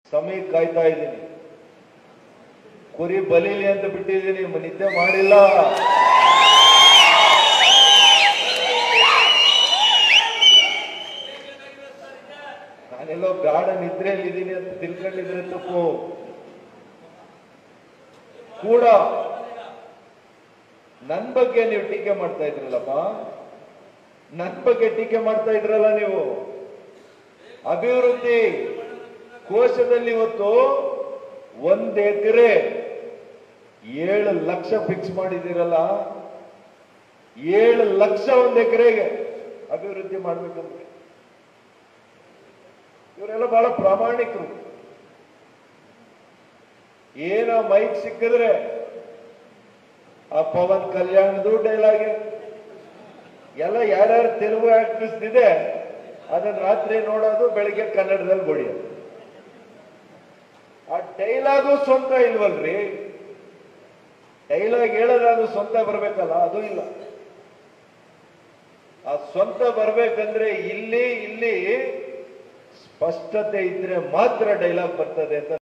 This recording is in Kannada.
ಸಮಯ ಕಾಯ್ತಾ ಇದ್ದೀನಿ ಕುರಿ ಬಲೀಲಿ ಅಂತ ಬಿಟ್ಟಿದ್ದೀನಿ ಮ- ನಿದ್ದೆ ಮಾಡಿಲ್ಲ ನಾನೆಲ್ಲೋ ಗಾಢ ನಿದ್ರೆಯಲ್ಲಿ ಇದ್ದೀನಿ ಅಂತ ತಿಳ್ಕೊಂಡಿದ್ರೆ ತಪ್ಪು ಕೂಡ ನನ್ ಬಗ್ಗೆ ನೀವು ಟೀಕೆ ಮಾಡ್ತಾ ಇದ್ರಲ್ಲಪ್ಪ ನನ್ ಬಗ್ಗೆ ಟೀಕೆ ಮಾಡ್ತಾ ಇದ್ರಲ್ಲ ನೀವು ಅಭಿವೃದ್ಧಿ ಕೋಶದಲ್ಲಿ ಇವತ್ತು ಒಂದ್ ಎಕರೆ ಏಳು ಲಕ್ಷ ಫಿಕ್ಸ್ ಮಾಡಿದಿರಲ್ಲ ಏಳು ಲಕ್ಷ ಒಂದ್ ಎಕರೆಗೆ ಅಭಿವೃದ್ಧಿ ಮಾಡ್ಬೇಕಂದ್ರೆ ಇವರೆಲ್ಲ ಬಹಳ ಪ್ರಾಮಾಣಿಕರು ಏನೋ ಮೈಕ್ ಸಿಕ್ಕಿದ್ರೆ ಆ ಪವನ್ ಕಲ್ಯಾಣದು ಡೈಲಾಗ್ ಎಲ್ಲ ಯಾರ್ಯಾರು ತೆಲುಗು ಆಕ್ಟ್ರೆಸ್ ಇದೆ ಅದನ್ನ ರಾತ್ರಿ ನೋಡೋದು ಬೆಳಿಗ್ಗೆ ಕನ್ನಡದಲ್ಲಿ ಬಡಿಯೋದು ಆ ಡೈಲಾಗು ಸ್ವಂತ ಇಲ್ವಲ್ರಿ ಡೈಲಾಗ್ ಹೇಳೋದಾದ್ರು ಸ್ವಂತ ಬರ್ಬೇಕಲ್ಲ ಅದು ಇಲ್ಲ ಆ ಸ್ವಂತ ಬರ್ಬೇಕಂದ್ರೆ ಇಲ್ಲಿ ಇಲ್ಲಿ ಸ್ಪಷ್ಟತೆ ಇದ್ರೆ ಮಾತ್ರ ಡೈಲಾಗ್ ಬರ್ತದೆ ಅಂತ